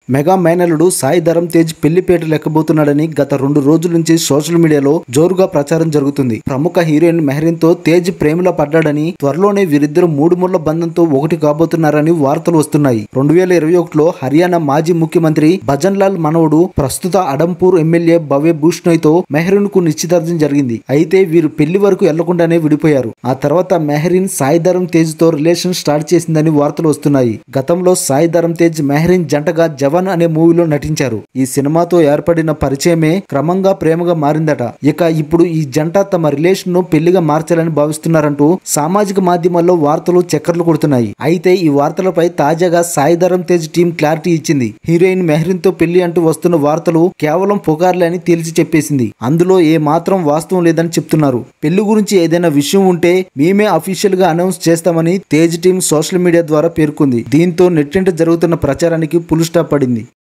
mega మేనలుడు సాయి ధరం తేజ్ పెళ్లిపేట లెక్కబోతున్నాడని గత రెండు రోజుల నుంచి సోషల్ మీడియాలో జోరుగా ప్రచారం జరుగుతుంది ప్రముఖ హీరోయిన్ మెహరీన్ తో తేజ్ ప్రేమలో పడ్డాడని త్వరలోనే వీరిద్దరు మూడు ముళ్ల బంధంతో ఒకటి కాబోతున్నారని వార్తలు వస్తున్నాయి రెండు వేల ఇరవై ఒకటిలో హర్యానా మాజీ ముఖ్యమంత్రి భజన్ లాల్ మనవడు ప్రస్తుత అడంపూర్ ఎమ్మెల్యే భవ్య భూష్ణోయ్ తో మెహరీన్ కు నిశ్చితార్థం జరిగింది అయితే వీరు పెళ్లి వరకు వెళ్లకుండానే విడిపోయారు ఆ తర్వాత మెహరీన్ సాయి ధరం తేజ్ తో రిలేషన్ స్టార్ట్ చేసిందని వార్తలు వస్తున్నాయి గతంలో సాయి ధరం తేజ్ మెహరీన్ జంటగా జవాన్ అనే మూవీలో నటించారు ఈ సినిమాతో ఏర్పడిన పరిచయమే క్రమంగా ప్రేమగా మారిందట ఇక ఇప్పుడు ఈ జంట తమ రిలేషన్ ను పెళ్లిగా మార్చాలని భావిస్తున్నారంటూ సామాజిక మాధ్యమాల్లో వార్తలు చక్కర్లు కొడుతున్నాయి అయితే ఈ వార్తలపై తాజాగా సాయి ధరం తేజ్ టీం క్లారిటీ ఇచ్చింది హీరోయిన్ మెహరీన్ తో పెళ్లి అంటూ వస్తున్న వార్తలు కేవలం పుకార్లే అని తేల్చి చెప్పేసింది అందులో ఏ మాత్రం వాస్తవం లేదని చెప్తున్నారు పెళ్లి గురించి ఏదైనా విషయం ఉంటే మేమే అఫీషియల్ గా అనౌన్స్ చేస్తామని తేజ్ టీం సోషల్ మీడియా ద్వారా పేర్కొంది దీంతో నెట్టింట జరుగుతున్న ప్రచారానికి పులు స్టాప్ పడింది